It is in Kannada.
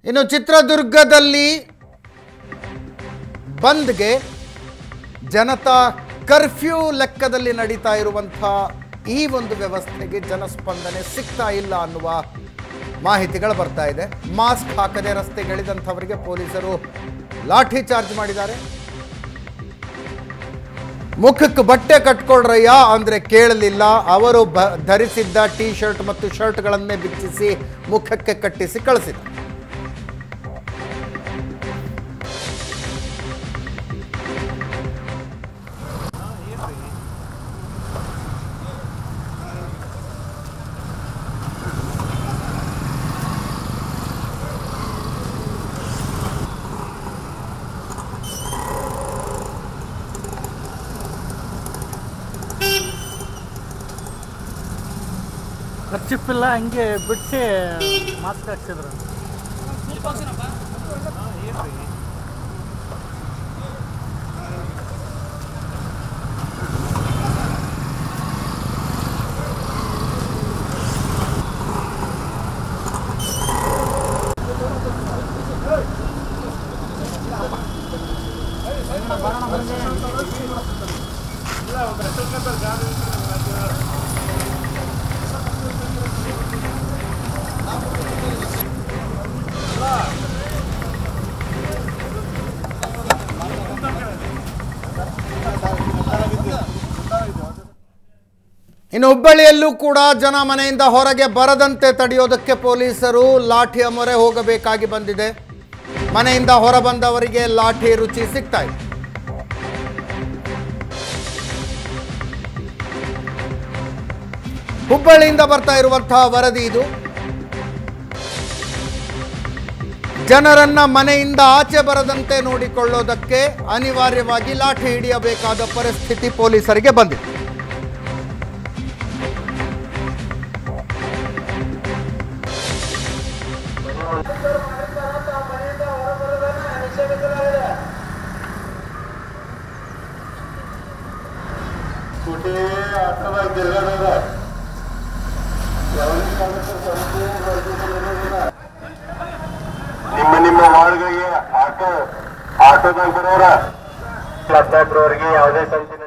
ಇನ್ನು ಚಿತ್ರದುರ್ಗದಲ್ಲಿ ಬಂದ್ಗೆ ಜನತಾ ಕರ್ಫ್ಯೂ ಲೆಕ್ಕದಲ್ಲಿ ನಡೀತಾ ಇರುವಂಥ ಈ ಒಂದು ವ್ಯವಸ್ಥೆಗೆ ಜನಸ್ಪಂದನೆ ಸಿಗ್ತಾ ಇಲ್ಲ ಅನ್ನುವ ಮಾಹಿತಿಗಳು ಬರ್ತಾ ಇದೆ ಮಾಸ್ಕ್ ಹಾಕದೆ ರಸ್ತೆಗಿಳಿದಂಥವರಿಗೆ ಪೊಲೀಸರು ಲಾಠಿ ಚಾರ್ಜ್ ಮಾಡಿದ್ದಾರೆ ಮುಖಕ್ಕೆ ಬಟ್ಟೆ ಕಟ್ಕೊಳ್ರಯ್ಯ ಅಂದರೆ ಕೇಳಲಿಲ್ಲ ಅವರು ಬ ಧರಿಸಿದ್ದ ಟೀ ಶರ್ಟ್ ಮತ್ತು ಶರ್ಟ್ಗಳನ್ನೇ ಬಿಚ್ಚಿಸಿ ಮುಖಕ್ಕೆ ಕಟ್ಟಿಸಿ ಕಳಿಸಿದ ಖರ್ಚಿಪ್ ಇಲ್ಲ ಹಂಗೆ ಬಿಟ್ಟು ಮಾಸ್ಕ್ ಹಾಕ್ಸಿದ್ರು ಇನ್ನು ಹುಬ್ಬಳ್ಳಿಯಲ್ಲೂ ಕೂಡ ಜನ ಮನೆಯಿಂದ ಹೊರಗೆ ಬರದಂತೆ ತಡೆಯೋದಕ್ಕೆ ಪೊಲೀಸರು ಲಾಠಿಯ ಮೊರೆ ಹೋಗಬೇಕಾಗಿ ಬಂದಿದೆ ಮನೆಯಿಂದ ಹೊರ ಬಂದವರಿಗೆ ಲಾಠಿ ರುಚಿ ಸಿಗ್ತಾ ಇದೆ ಹುಬ್ಬಳ್ಳಿಯಿಂದ ಬರ್ತಾ ಇರುವಂತಹ ವರದಿ ಇದು ಜನರನ್ನ ಮನೆಯಿಂದ ಆಚೆ ಬರದಂತೆ ನೋಡಿಕೊಳ್ಳೋದಕ್ಕೆ ಅನಿವಾರ್ಯವಾಗಿ ಲಾಠಿ ಹಿಡಿಯಬೇಕಾದ ಪರಿಸ್ಥಿತಿ ಪೊಲೀಸರಿಗೆ ಬಂದಿದೆ ಸ್ಕೂಟಿ ಆಟೋದಾಗ ತಿರ್ಗಾಡೋದ ನಿಮ್ಮ ನಿಮ್ಮ ವಾರ್ಡ್ಗಳಿಗೆ ಆಟೋ ಆಟೋದಾಗ ಬರೋರ ಮತ್ತೊಬ್ರವ್ರಿಗೆ ಯಾವುದೇ ಸಂಚಿನ